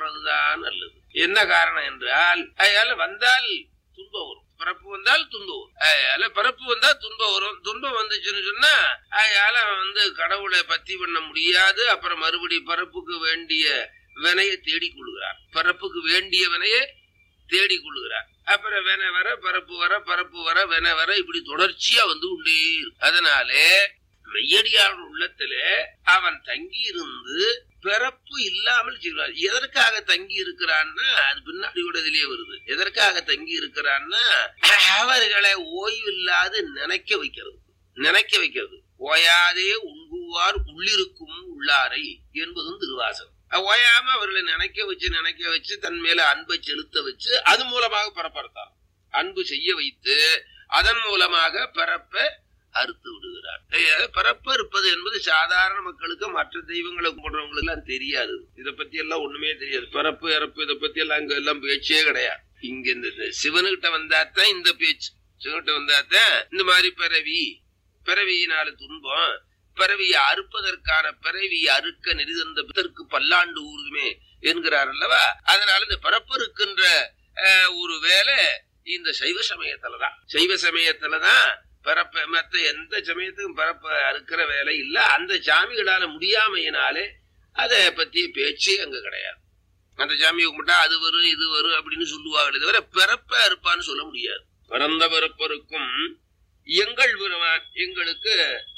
சாப்பிடுறதுதான் நல்லது என்ன காரணம் என்றால் அதனால வந்தால் துன்பம் வரும் பிறப்பு வந்தால் துன்பம் வரும் அதனால பிறப்பு வந்தா துன்பம் வரும் துன்பம் வந்துச்சுன்னு சொன்னா அதனால அவன் வந்து கடவுளை பத்தி பண்ண முடியாது அப்புறம் மறுபடி பிறப்புக்கு வேண்டிய வினையை தேடிக் கொள்கிறார் பிறப்புக்கு வேண்டிய வினையை தேடிக் கொள்கிறார் அப்புறம் வென வர பரப்பு வர பரப்பு வர வென வர இப்படி தொடர்ச்சியா வந்து கொண்டே இருக்கு அதனாலே மெய்யடியார் உள்ளத்திலே அவன் தங்கி இருந்து பிறப்பு இல்லாமல் செய்வார் எதற்காக தங்கி இருக்கிறான்னா அது பின்னாடி கூட இதுலயே வருது எதற்காக தங்கி இருக்கிறான்னா அவர்களை ஓய்வில்லாது நினைக்க வைக்கிறது நினைக்க வைக்கிறது ஓயாதே உண்குவார் உள்ளிருக்கும் உள்ளாரை என்பதும் திருவாசகம் ஓயாம அவர்களை நினைக்க வச்சு நினைக்க வச்சு தன் மேல அன்பை செலுத்த வச்சு அது மூலமாக பிறப்படுத்தார் அன்பு செய்ய வைத்து அதன் மூலமாக பிறப்ப அறுத்து விடுகிறார் அஹ் பிறப்ப இருப்பது என்பது சாதாரண மக்களுக்கு மற்ற தெய்வங்களை கும்பிடுறவங்களுக்கு எல்லாம் தெரியாது இதை பத்தி எல்லாம் ஒண்ணுமே தெரியாது பிறப்பு இறப்பு இதை பத்தி எல்லாம் அங்க எல்லாம் பேச்சே கிடையாது இங்க இந்த இந்த சிவனுகிட்ட வந்தாத்தான் இந்த பேச்சு சிவன்கிட்ட வந்தாத்தான் இந்த மாதிரி பிறவி பிறவியினால துன்பம் பிறவியை அறுப்பதற்கான பிறவி அறுக்க நெறிதந்த பிதற்கு பல்லாண்டு ஊறுதுமே என்கிறார் அல்லவா அதனால இந்த பிறப்பு இருக்கின்ற அஹ், ஒரு வேலை இந்த சைவ சமயத்துலதான் சைவ சமயத்துலதான் பிறப்ப மத்த எந்த சமயத்துக்கும் பிறப்ப அறுக்கிற வேலை இல்ல அந்த சாமிகளால முடியாமையினாலே அதை பத்தி பேச்சு அங்க கிடையாது அந்த சாமியை கும்பிட்டா அது வரும் இது வரும் அப்படின்னு சொல்லுவாங்களே தவிர பிறப்ப அறுப்பான்னு சொல்ல முடியாது பிறந்த பிறப்பருக்கும் எங்கள் பெருமான் எங்களுக்கு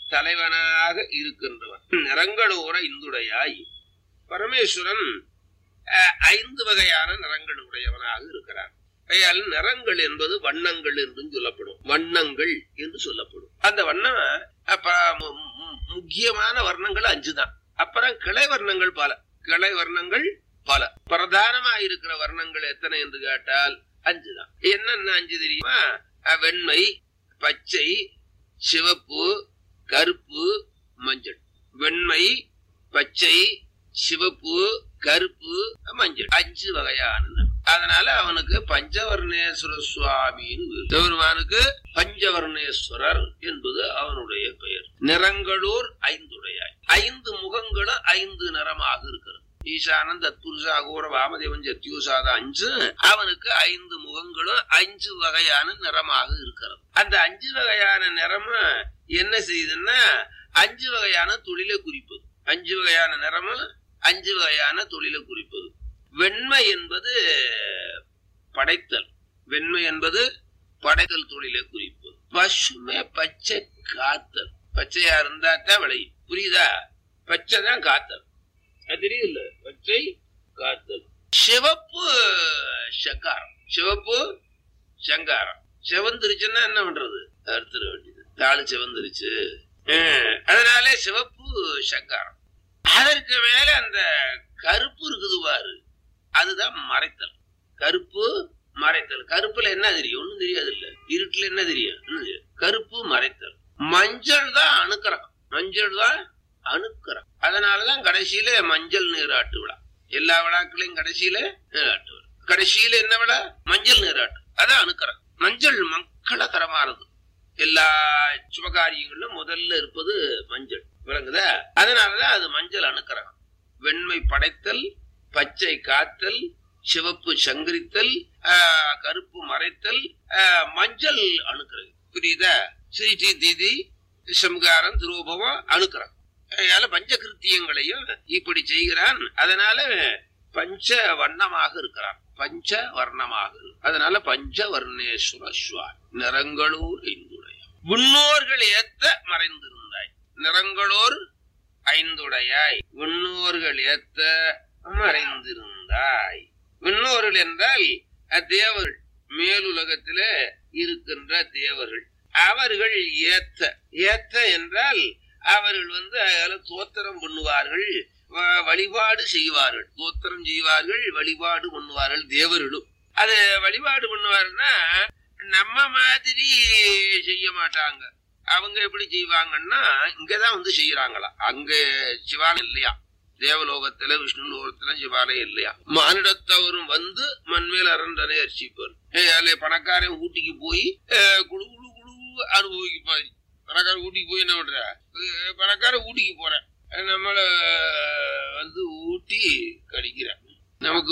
தலைவனாக இருக்கின்றவன் நிறங்களோர இந்துடையாய் பரமேஸ்வரன் அஹ், ஐந்து வகையான நிறங்கள் உடையவனாக இருக்கிறான் ஆகையால் நிறங்கள் என்பது வண்ணங்கள் என்றும் சொல்லப்படும் வண்ணங்கள் என்று சொல்லப்படும் அந்த வண்ணம் அப்ப மு- மு- முக்கியமான வர்ணங்கள் அஞ்சுதான் அப்புறம் கிளை வர்ணங்கள் பல கிளை வர்ணங்கள் பல பிரதானமா இருக்கிற வர்ணங்கள் எத்தனை என்று கேட்டால் அஞ்சுதான் என்னென்ன அஞ்சு தெரியுமா அஹ், வெண்மை பச்சை சிவப்பு கருப்பு மஞ்சள் வெண்மை பச்சை சிவப்பு கருப்பு மஞ்சள் அஞ்சு வகையான நிறம். அதனால அவனுக்கு பஞ்சவர்ணேஸ்வர சுவாமின்னு பேரு. சிவபெருமானுக்கு பஞ்சவர்ணேஸ்வரர் என்பது அவனுடைய பெயர் நிறங்களூர் ஐந்துடையாய் ஐந்து முகங்களும் ஐந்து நிறமாக இருக்கிறது ஈசானந்த் தத்புருஷ அகோர வாமதேவன் ஜத்யூசாத அஞ்சு அவனுக்கு ஐந்து முகங்களும் அஞ்சு வகையான நிறமாக இருக்கிறது அந்த அஞ்சு வகையான நிறமும் என்ன செய்யுதுன்னா அஞ்சு வகையான தொழிலை குறிப்பது அஞ்சு வகையான நிறமும் அஞ்சு வகையான தொழிலை குறிப்பது வெண்மை என்பது படைத்தல் வெண்மை என்பது படைத்தல் தொழிலை குறிப்பது பசுமை பச்சை காத்தல் பச்சையா இருந்தா தான் விளையும் புரியுதா பச்சை தான் காத்தல் அது தெரியல பச்சை காத்தல் சிவப்பு சங்காரம் சிவப்பு சங்காரம் சிவந்துருச்சுன்னா என்ன பண்றது அறுத்துட வேண்டியது தாளு சிவந்துருச்சு ஹம், அதனால சிவப்பு சங்காரம் அதற்கு மேல அந்த கருப்பு இருக்குது பாரு அதுதான் மறைத்தல் கருப்பு மறைத்தல் கருப்புல என்ன தெரியும் ஒண்ணும் தெரியாது இல்ல இருட்டுல என்ன தெரியும் ஒண்ணும் தெரியாது. கருப்பு மறைத்தல் மஞ்சள் தான் அணுக்கரம் மஞ்சள் தான் அணுக்கரம் அதனாலதான் கடைசியில மஞ்சள் நீராட்டு விழா எல்லா விழாக்களையும் கடைசியில நீராட்டு விழா கடைசியில என்ன விழா மஞ்சள் நீராட்டு அதான் அணுக்கரம் மஞ்சள் மக்களகரமானது எல்லா சுபகாரியங்களிலும் முதல்ல இருப்பது மஞ்சள் விளங்குதா அதனாலதான் அது மஞ்சள் அணுக்கரம் வெண்மை படைத்தல் பச்சை காத்தல் சிவப்பு சங்கரித்தல் ஆஹ், கருப்பு மறைத்தல் ஆஹ், மஞ்சள் அணுக்கிறது புரியுதா ஸ்ரீடி தீதி சம்காரம் திருவோபவம் அணுக்கிறது அதனால பஞ்ச கிருத்தியங்களையும் இப்படி செய்கிறான் அதனால பஞ்ச வண்ணமாக இருக்கிறான் பஞ்ச வர்ணமாக இருக்கு. அதனால பஞ்ச வர்ணேஸ்வர சுவாமி நிறங்களூர் ஐந்துடைய விண்ணோர்கள் ஏத்த மறைந்திருந்தாய் நிறங்களோர் ஐந்துடையாய் விண்ணோர்கள் ஏத்த மறைந்திருந்தாய் விண்ணோர்கள் என்றால் தேவர்கள் மேலுலகத்திலே இருக்கின்ற தேவர்கள் அவர்கள் ஏத்த ஏத்த என்றால் அவர்கள் வந்து அதுல தோத்திரம் பண்ணுவார்கள் வ- வழிபாடு செய்வார்கள் தோத்திரம் செய்வார்கள் வழிபாடு பண்ணுவார்கள் தேவர்களும் அது வழிபாடு பண்ணுவாருன்னா நம்ம மாதிரி செய்ய மாட்டாங்க அவங்க எப்படி செய்வாங்கன்னா இங்கதான் வந்து செய்யறாங்களா அங்க சிவாலயம் இல்லையா தேவலோகத்துல விஷ்ணு லோகத்துல சிவாலயம் இல்லையா மானிடத்தவரும் வந்து மண்மேல் அரண்டனை அரிசிப்பார் அதுல பணக்காரன் ஊட்டிக்கு போய் அஹ், குழு குழு குழு அனுபவிக்குப்பாரு பணக்காரன் ஊட்டிக்கு போய் என்ன பண்ற அஹ், பணக்காரன் ஊட்டிக்கு போறேன் நம்மள வந்து ஊட்டி கடிக்கிறான் நமக்கு